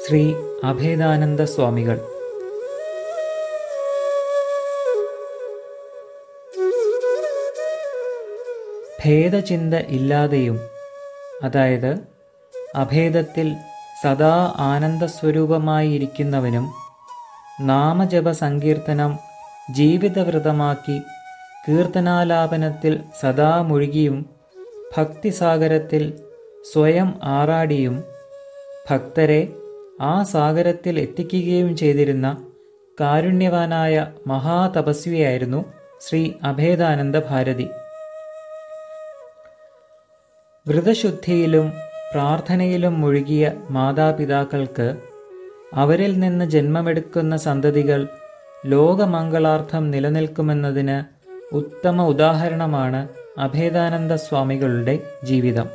ശ്രീ അഭേദാനന്ദ സ്വാമികൾ ഭേദചിന്ത ഇല്ലാതെയും അതായത് അഭേദത്തിൽ സദാ ആനന്ദസ്വരൂപമായിരിക്കുന്നവനും നാമജപ സങ്കീർത്തനം ജീവിതവ്രതമാക്കി കീർത്തനാലാപനത്തിൽ സദാ മുഴുകിയും ഭക്തിസാഗരത്തിൽ സ്വയം ആറാടിയും ഭക്തരെ ആ സാഗരത്തിൽ എത്തിക്കുകയും ചെയ്തിരുന്ന കാരുണ്യവാനായ മഹാതപസ്വിയായിരുന്നു ശ്രീ അഭേദാനന്ദ ഭാരതി വ്രതശുദ്ധിയിലും പ്രാർത്ഥനയിലും മുഴുകിയ മാതാപിതാക്കൾക്ക് അവരിൽ നിന്ന് ജന്മമെടുക്കുന്ന സന്തതികൾ ലോകമംഗളാർത്ഥം നിലനിൽക്കുമെന്നതിന് ഉത്തമ ഉദാഹരണമാണ് അഭേദാനന്ദ സ്വാമികളുടെ ജീവിതം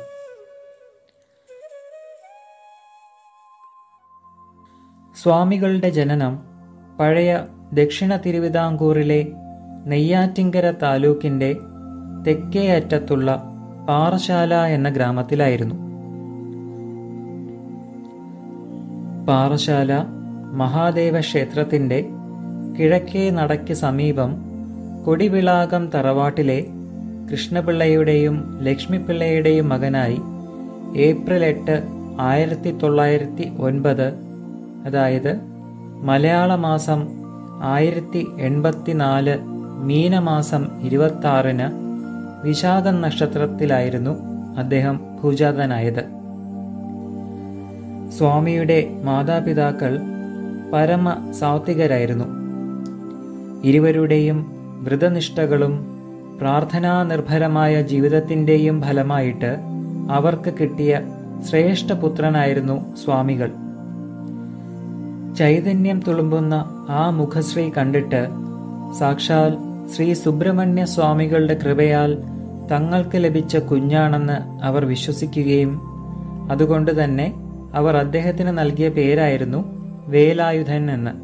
സ്വാമികളുടെ ജനനം പഴയ ദക്ഷിണ തിരുവിതാംകൂറിലെ നെയ്യാറ്റിങ്കര താലൂക്കിന്റെ തെക്കേ അറ്റത്തുള്ള പാറശാല എന്ന ഗ്രാമത്തിലായിരുന്നു പാറശാല മഹാദേവ ക്ഷേത്രത്തിന്റെ കിഴക്കേ നടയ്ക്ക് സമീപം കൊടിവിളാകം തറവാട്ടിലെ കൃഷ്ണപിള്ളയുടെയും ലക്ഷ്മിപിള്ളയുടെയും മകനായി ഏപ്രിൽ എട്ട് ആയിരത്തി തൊള്ളായിരത്തി ഒൻപത് അതായത് മലയാള മാസം ആയിരത്തി എൺപത്തിനാല് മീനമാസം ഇരുപത്തി ആറിന് വിശാഖം നക്ഷത്രത്തിലായിരുന്നു അദ്ദേഹം ഭൂജാതനായത് സ്വാമിയുടെ മാതാപിതാക്കൾ പരമ സാത്വികരായിരുന്നു ഇരുവരുടെയും വ്രതനിഷ്ഠകളും പ്രാർത്ഥനാനിർഭരമായ ജീവിതത്തിൻ്റെയും ഫലമായിട്ട് അവർക്ക് കിട്ടിയ ശ്രേഷ്ഠപുത്രനായിരുന്നു സ്വാമികൾ ചൈതന്യം തുളുമ്പുന്ന ആ മുഖശ്രീ കണ്ടിട്ട് സാക്ഷാൽ ശ്രീ സുബ്രഹ്മണ്യ സ്വാമികളുടെ കൃപയാൽ തങ്ങൾക്ക് ലഭിച്ച കുഞ്ഞാണെന്ന് അവർ വിശ്വസിക്കുകയും അതുകൊണ്ട് തന്നെ അവർ അദ്ദേഹത്തിന് നൽകിയ പേരായിരുന്നു വേലായുധൻ എന്ന്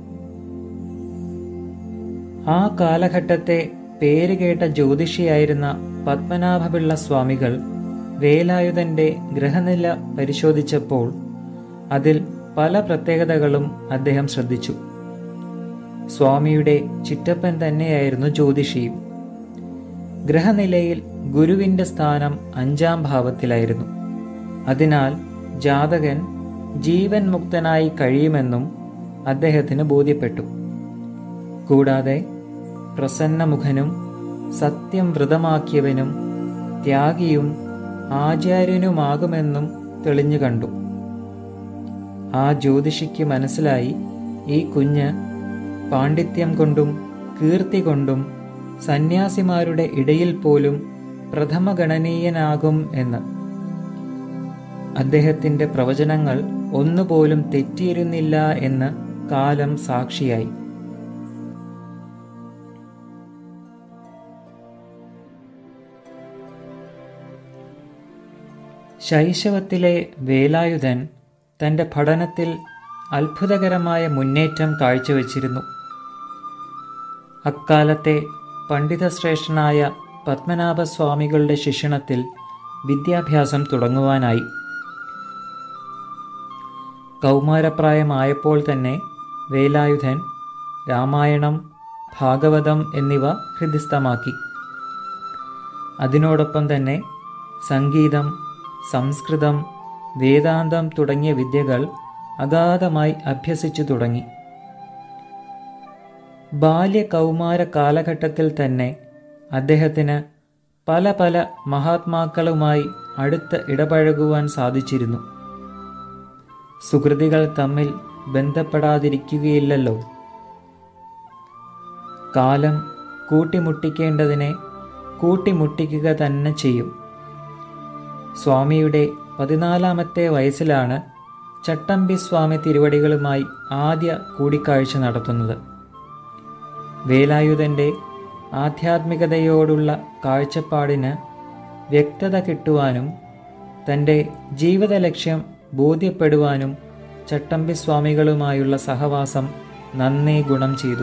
ആ കാലഘട്ടത്തെ പേരുകേട്ട ജ്യോതിഷിയായിരുന്ന പത്മനാഭപിള്ള സ്വാമികൾ വേലായുധന്റെ ഗ്രഹനില പരിശോധിച്ചപ്പോൾ അതിൽ പല പ്രത്യേകതകളും അദ്ദേഹം ശ്രദ്ധിച്ചു സ്വാമിയുടെ ചിറ്റപ്പൻ തന്നെയായിരുന്നു ജ്യോതിഷിയും ഗ്രഹനിലയിൽ ഗുരുവിന്റെ സ്ഥാനം അഞ്ചാം ഭാവത്തിലായിരുന്നു അതിനാൽ ജാതകൻ ജീവൻ മുക്തനായി കഴിയുമെന്നും അദ്ദേഹത്തിന് ബോധ്യപ്പെട്ടു കൂടാതെ പ്രസന്നമുഖനും സത്യം വ്രതമാക്കിയവനും ത്യാഗിയും ആചാര്യനുമാകുമെന്നും തെളിഞ്ഞു കണ്ടു ആ ജ്യോതിഷിക്ക് മനസ്സിലായി ഈ കുഞ്ഞ് പാണ്ഡിത്യം കൊണ്ടും കീർത്തി കൊണ്ടും സന്യാസിമാരുടെ ഇടയിൽ പോലും പ്രഥമഗണനീയനാകും എന്ന് അദ്ദേഹത്തിന്റെ പ്രവചനങ്ങൾ ഒന്നുപോലും തെറ്റിയിരുന്നില്ല എന്ന് കാലം സാക്ഷിയായി ശൈശവത്തിലെ വേലായുധൻ തന്റെ പഠനത്തിൽ അത്ഭുതകരമായ മുന്നേറ്റം കാഴ്ചവെച്ചിരുന്നു അക്കാലത്തെ പണ്ഡിതശ്രേഷ്ഠനായ പത്മനാഭസ്വാമികളുടെ ശിക്ഷണത്തിൽ വിദ്യാഭ്യാസം തുടങ്ങുവാനായി കൗമാരപ്രായമായപ്പോൾ തന്നെ വേലായുധൻ രാമായണം ഭാഗവതം എന്നിവ ഹൃദിസ്ഥമാക്കി അതിനോടൊപ്പം തന്നെ സംഗീതം സംസ്കൃതം വേദാന്തം തുടങ്ങിയ വിദ്യകൾ അഗാധമായി അഭ്യസിച്ചു തുടങ്ങി ബാല്യ കൗമാര കാലഘട്ടത്തിൽ തന്നെ അദ്ദേഹത്തിന് പല പല മഹാത്മാക്കളുമായി അടുത്ത് ഇടപഴകുവാൻ സാധിച്ചിരുന്നു സുഹൃതികൾ തമ്മിൽ ബന്ധപ്പെടാതിരിക്കുകയില്ലല്ലോ കാലം കൂട്ടിമുട്ടിക്കേണ്ടതിനെ കൂട്ടിമുട്ടിക്കുക തന്നെ ചെയ്യും സ്വാമിയുടെ പതിനാലാമത്തെ വയസ്സിലാണ് ചട്ടമ്പി സ്വാമി തിരുവടികളുമായി ആദ്യ കൂടിക്കാഴ്ച നടത്തുന്നത് വേലായുധന്റെ ആധ്യാത്മികതയോടുള്ള കാഴ്ചപ്പാടിന് വ്യക്തത കിട്ടുവാനും തൻ്റെ ജീവിത ലക്ഷ്യം ബോധ്യപ്പെടുവാനും ചട്ടമ്പി സ്വാമികളുമായുള്ള സഹവാസം നന്നേ ഗുണം ചെയ്തു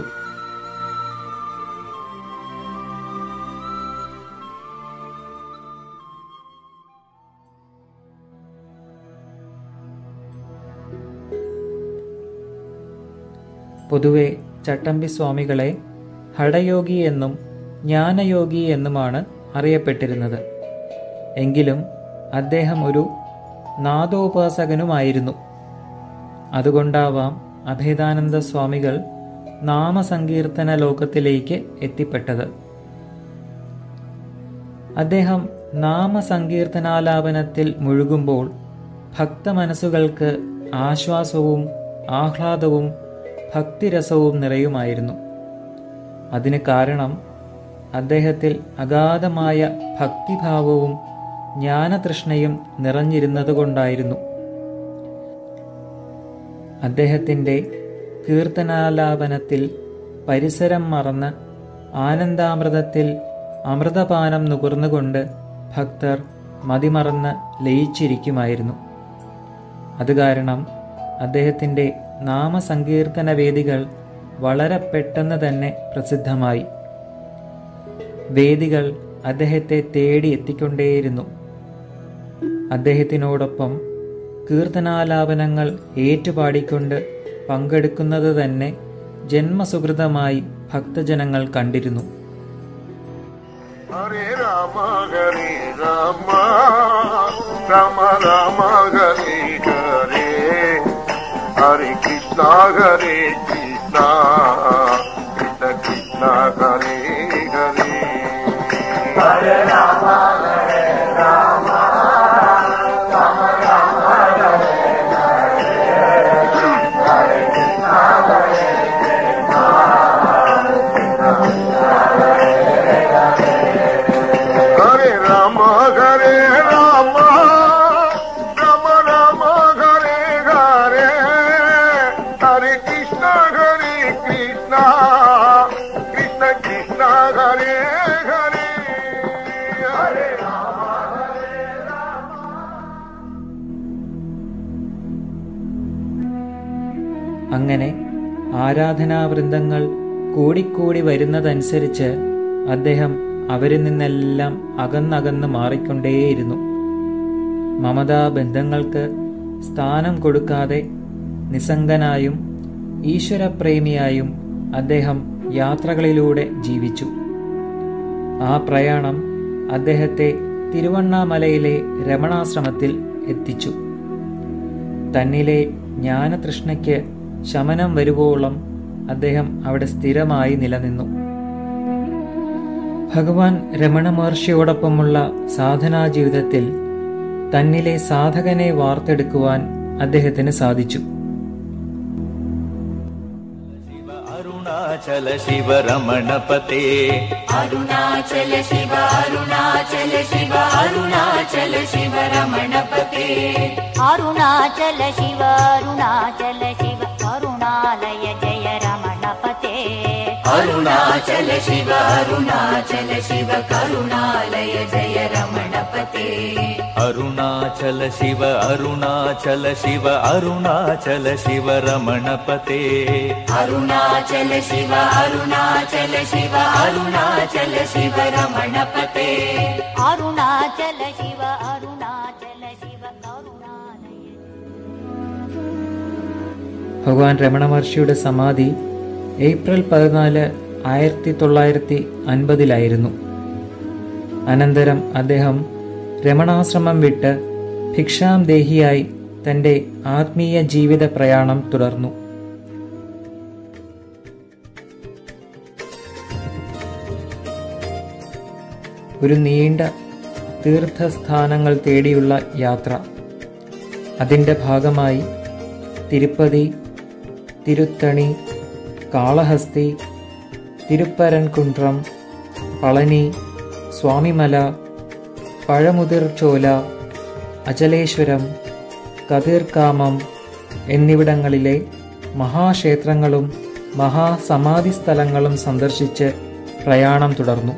പൊതുവെ ചട്ടമ്പി സ്വാമികളെ ഹഠയോഗി എന്നും ജ്ഞാനയോഗി എന്നുമാണ് അറിയപ്പെട്ടിരുന്നത് എങ്കിലും അദ്ദേഹം ഒരു നാദോപാസകനുമായിരുന്നു അതുകൊണ്ടാവാം അഭേദാനന്ദ സ്വാമികൾ നാമസങ്കീർത്തന ലോകത്തിലേക്ക് എത്തിപ്പെട്ടത് അദ്ദേഹം നാമസങ്കീർത്തനാലാപനത്തിൽ മുഴുകുമ്പോൾ ഭക്തമനസ്സുകൾക്ക് ആശ്വാസവും ആഹ്ലാദവും ഭക്തിരസവും നിറയുമായിരുന്നു അതിന് കാരണം അദ്ദേഹത്തിൽ അഗാധമായ ഭക്തിഭാവവും ജ്ഞാനതൃഷ്ണയും നിറഞ്ഞിരുന്നതുകൊണ്ടായിരുന്നു അദ്ദേഹത്തിൻ്റെ കീർത്തനാലാപനത്തിൽ പരിസരം മറന്ന് ആനന്ദാമൃതത്തിൽ അമൃതപാനം നുകർന്നുകൊണ്ട് ഭക്തർ മതിമറന്ന് ലയിച്ചിരിക്കുമായിരുന്നു അത് കാരണം അദ്ദേഹത്തിൻ്റെ നാമസങ്കീർത്തന വേദികൾ വളരെ പെട്ടെന്ന് തന്നെ പ്രസിദ്ധമായി വേദികൾ അദ്ദേഹത്തെ തേടി എത്തിക്കൊണ്ടേയിരുന്നു അദ്ദേഹത്തിനോടൊപ്പം കീർത്തനാലാപനങ്ങൾ ഏറ്റുപാടിക്കൊണ്ട് പങ്കെടുക്കുന്നത് തന്നെ ജന്മസുഹൃതമായി ഭക്തജനങ്ങൾ കണ്ടിരുന്നു ഹരേ രാമ ഹരേ രാമ രാമ രാമ ഹരേ ഹരേ ഹരേ കൃഷ്ണ ഹരേ കൃഷ്ണ കൃഷ്ണ കൃഷ്ണ ഹരേ ഹരേ ഹരേ രാമ ഹരേ രാമ രാമ രാമ ഹരേ ഹരേ കൃഷ്ണ ഹരേ ഹരേ രാമ ഹരേ രാമ രാമ രാമ ഹരേ ഹരേ ഹരേ കൃഷ്ണ ഹരേ കൃഷ്ണ കൃഷ്ണ കൃഷ്ണ ഹരേ ഹരേ ഹരേ രാമ അങ്ങനെ ആരാധനാവൃന്ദങ്ങൾ കൂടിക്കൂടി വരുന്നതനുസരിച്ച് അദ്ദേഹം അവരിൽ നിന്നെല്ലാം അകന്നകന്ന് മാറിക്കൊണ്ടേയിരുന്നു മമതാബന്ധങ്ങൾക്ക് സ്ഥാനം കൊടുക്കാതെ നിസ്സംഗനായും ഈശ്വരപ്രേമിയായും അദ്ദേഹം യാത്രകളിലൂടെ ജീവിച്ചു ആ പ്രയാണം അദ്ദേഹത്തെ തിരുവണ്ണാമലയിലെ രമണാശ്രമത്തിൽ എത്തിച്ചു തന്നിലെ ജ്ഞാനതൃഷ്ണയ്ക്ക് ശമനം വരുവോളം അദ്ദേഹം അവിടെ സ്ഥിരമായി നിലനിന്നു ഭഗവാൻ രമണ മഹർഷിയോടൊപ്പമുള്ള സാധനാ ജീവിതത്തിൽ തന്നിലെ സാധകനെ വാർത്തെടുക്കുവാൻ അദ്ദേഹത്തിന് സാധിച്ചു शिव अरुणाचल शिव रमणपते अरुणाचल शिव अरुणाचल शिव अरुणाचल शिव रमणपते अरुणाचल शिव अरुणाचल शिव करुणालय जय रमणपते अरुणाचल शिव अरुणाचल शिव करुणालय जय रमणपते अरुणाचल शिव अरुणाचल शिव अरुणाचल शिव रमणपते अरुणाचल शिव अरुणाचल शिव अरुणाचल शिव रमणपते अरुणाचल शिव अरुणाचल शिव करुणालय ഭഗവാൻ രമണ മഹർഷിയുടെ സമാധി ഏപ്രിൽ പതിനാല് ആയിരത്തി തൊള്ളായിരത്തി അൻപതിലായിരുന്നു അനന്തരം അദ്ദേഹം രമണാശ്രമം വിട്ട് ഭിക്ഷാം ദേഹിയായി തൻ്റെ ആത്മീയ ജീവിത പ്രയാണം തുടർന്നു ഒരു നീണ്ട തീർത്ഥസ്ഥാനങ്ങൾ തേടിയുള്ള യാത്ര അതിൻ്റെ ഭാഗമായി തിരുപ്പതി തിരുത്തണി കാളഹസ്തി തിരുപ്പരൻകുണ്ട്രം പളനി സ്വാമിമല പഴമുതിർ ചോല അചലേശ്വരം കതിർകാമം എന്നിവിടങ്ങളിലെ മഹാക്ഷേത്രങ്ങളും മഹാസമാധി സ്ഥലങ്ങളും സന്ദർശിച്ച് പ്രയാണം തുടർന്നു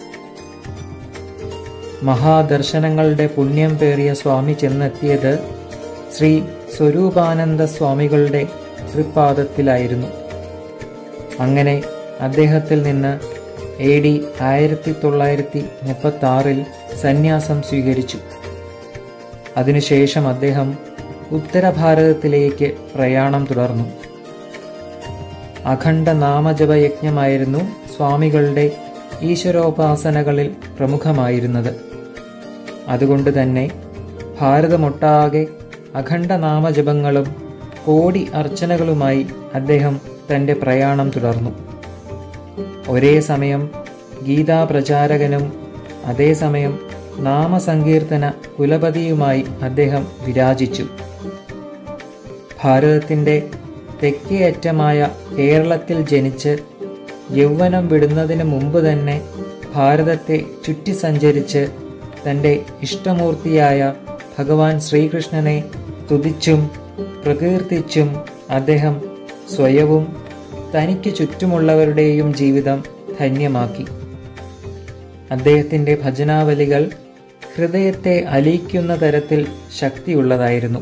മഹാദർശനങ്ങളുടെ പുണ്യം പേറിയ സ്വാമി ചെന്നെത്തിയത് ശ്രീ സ്വരൂപാനന്ദ സ്വാമികളുടെ തൃപ്പാദത്തിലായിരുന്നു അങ്ങനെ അദ്ദേഹത്തിൽ നിന്ന് എ ഡി ആയിരത്തി തൊള്ളായിരത്തി മുപ്പത്തി ആറിൽ സന്യാസം സ്വീകരിച്ചു അതിനുശേഷം അദ്ദേഹം ഉത്തരഭാരതത്തിലേക്ക് പ്രയാണം തുടർന്നു അഖണ്ഡ നാമജപയജ്ഞമായിരുന്നു സ്വാമികളുടെ ഈശ്വരോപാസനകളിൽ പ്രമുഖമായിരുന്നത് അതുകൊണ്ട് തന്നെ ഭാരതമൊട്ടാകെ അഖണ്ഡ നാമജപങ്ങളും കോടി അർച്ചനകളുമായി അദ്ദേഹം തൻ്റെ പ്രയാണം തുടർന്നു ഒരേ സമയം ഗീതാ പ്രചാരകനും അതേസമയം നാമസങ്കീർത്തന കുലപതിയുമായി അദ്ദേഹം വിരാജിച്ചു ഭാരതത്തിൻ്റെ തെക്കേ അറ്റമായ കേരളത്തിൽ ജനിച്ച് യൗവനം വിടുന്നതിന് മുമ്പ് തന്നെ ഭാരതത്തെ ചുറ്റി സഞ്ചരിച്ച് തൻ്റെ ഇഷ്ടമൂർത്തിയായ ഭഗവാൻ ശ്രീകൃഷ്ണനെ സ്തുതിച്ചും പ്രകീർത്തിച്ചും അദ്ദേഹം സ്വയവും തനിക്ക് ചുറ്റുമുള്ളവരുടെയും ജീവിതം ധന്യമാക്കി അദ്ദേഹത്തിൻ്റെ ഭജനാവലികൾ ഹൃദയത്തെ അലിയിക്കുന്ന തരത്തിൽ ശക്തിയുള്ളതായിരുന്നു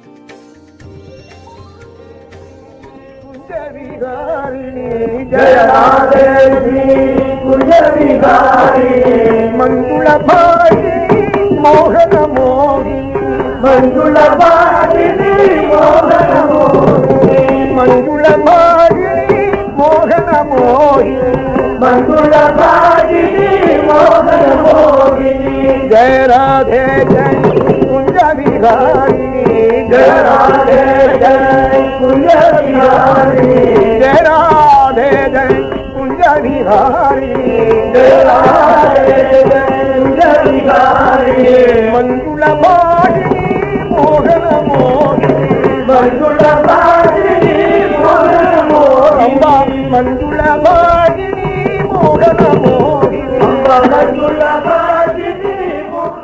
जय राधे कुंज विहारी मंगुल भागिनी मोहन मोही मंगुल भागिनी मोहन मोही मंगुल भागिनी मोहन मोही मंगुल भागिनी मोहन मोहिनी जय राधे जय कुंज विहारी जय राधे जय कुंज विहारी जय राधे जय कुंज विहारी जय राधे जय कुंज विहारी मंगुल भागिनी मोहन मोहिनी मंगुल भागिनी मोहन मोहिनी अम्बा मंगुल भागिनी मोहन मोहिनी अम्बा मंगुल भागिनी मोहन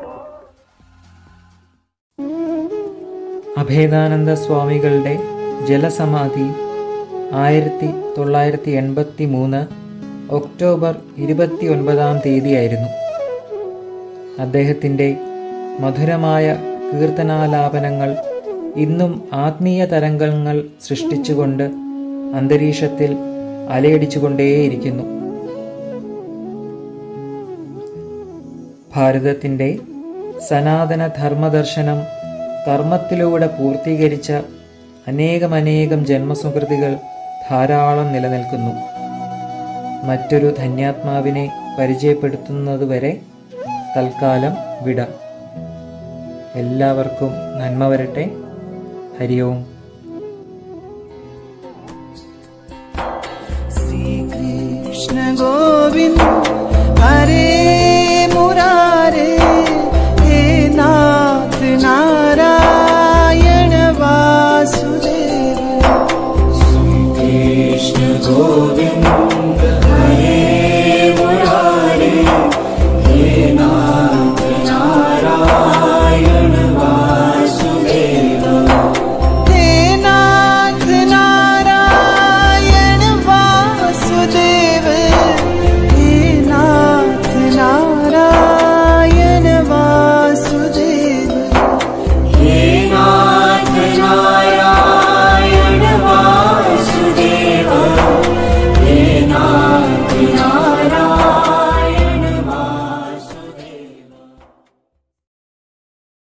അഭേദാനന്ദ സ്വാമികളുടെ ജലസമാധി ആയിരത്തി തൊള്ളായിരത്തി എൺപത്തി മൂന്ന് ഒക്ടോബർ ഇരുപത്തി ഒൻപതാം തീയതിയായിരുന്നു അദ്ദേഹത്തിൻ്റെ മധുരമായ കീർത്തനാലാപനങ്ങൾ ഇന്നും ആത്മീയ തരംഗങ്ങൾ സൃഷ്ടിച്ചുകൊണ്ട് അന്തരീക്ഷത്തിൽ അലയടിച്ചുകൊണ്ടേയിരിക്കുന്നു ഭാരതത്തിൻ്റെ സനാതന ധർമ്മദർശനം കർമ്മത്തിലൂടെ പൂർത്തീകരിച്ച അനേകമനേകം ജന്മസുഹൃതികൾ ധാരാളം നിലനിൽക്കുന്നു മറ്റൊരു ധന്യാത്മാവിനെ പരിചയപ്പെടുത്തുന്നതുവരെ തൽക്കാലം വിട എല്ലാവർക്കും നന്മ വരട്ടെ ഹരി ഓം श्री कृष्ण गोविन्द हरे